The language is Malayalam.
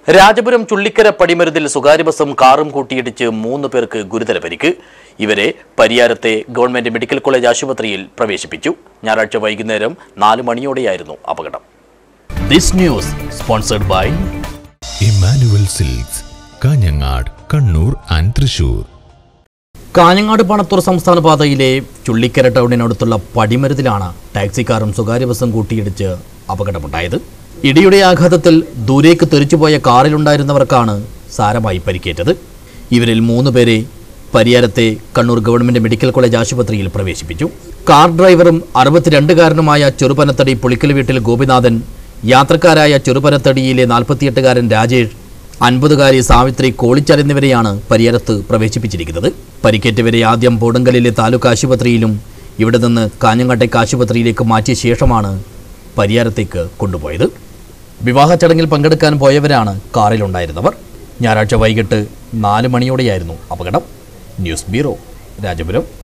രാജപുരം ചുള്ളിക്കര പടിമരുതിൽ സ്വകാര്യ ബസും കാറും കൂട്ടിയിടിച്ച് മൂന്ന് പേർക്ക് ഗുരുതര പരിക്ക് ഇവരെ പരിയാരത്തെ ഗവൺമെന്റ് മെഡിക്കൽ കോളേജ് ആശുപത്രിയിൽ പ്രവേശിപ്പിച്ചു ഞായറാഴ്ച വൈകുന്നേരം നാല് മണിയോടെയായിരുന്നു അപകടം this news sponsored by Emmanuel silks Kanhangad Kannur and Thrissur Kanhangad Panathur സംസ്ഥാന പാതയിലെ ചുള്ളിക്കര ടൗണിനടുത്തുള്ള പടിമരുതിലാണ് ടാക്സിക്കാരും സ്വകാര്യ ബസും കൂട്ടിയിടിച്ച് അപകടമുണ്ടായത് ഇടിയുടെ ആഘാതത്തിൽ ദൂരേക്ക് തെറിച്ചുപോയ കാറിലുണ്ടായിരുന്നവർക്കാണ് സാരമായി പരിക്കേറ്റത് ഇവരിൽ മൂന്ന് പേരെ പരിയാരത്തെ കണ്ണൂർ ഗവൺമെന്റ് മെഡിക്കൽ കോളേജ് ആശുപത്രിയിൽ പ്രവേശിപ്പിച്ചു കാർ ഡ്രൈവറും അറുപത്തിരണ്ടുകാരനുമായ ചെറുപനത്തടി പുളിക്കൽ വീട്ടിൽ ഗോപിനാഥൻ യാത്രക്കാരായ ചെറുപനത്തടിയിലെ നാൽപ്പത്തിയെട്ടുകാരൻ രാജേഷ് അൻപതുകാരി സാവിത്രി കോളിച്ചാൽ എന്നിവരെയാണ് പരിയാരത്ത് പ്രവേശിപ്പിച്ചിരിക്കുന്നത് പരിക്കേറ്റവരെ ആദ്യം പോടങ്കലിലെ താലൂക്ക് ആശുപത്രിയിലും ഇവിടെ നിന്ന് കാഞ്ഞങ്ങാട്ടേക്ക് ആശുപത്രിയിലേക്ക് മാറ്റിയ ശേഷമാണ് പരിയാരത്തേക്ക് കൊണ്ടുപോയത് വിവാഹ ചടങ്ങിൽ പങ്കെടുക്കാൻ പോയവരാണ് കാറിലുണ്ടായിരുന്നവർ ഞായറാഴ്ച വൈകിട്ട് നാല് മണിയോടെയായിരുന്നു അപകടം ന്യൂസ് ബ്യൂറോ രാജപുരം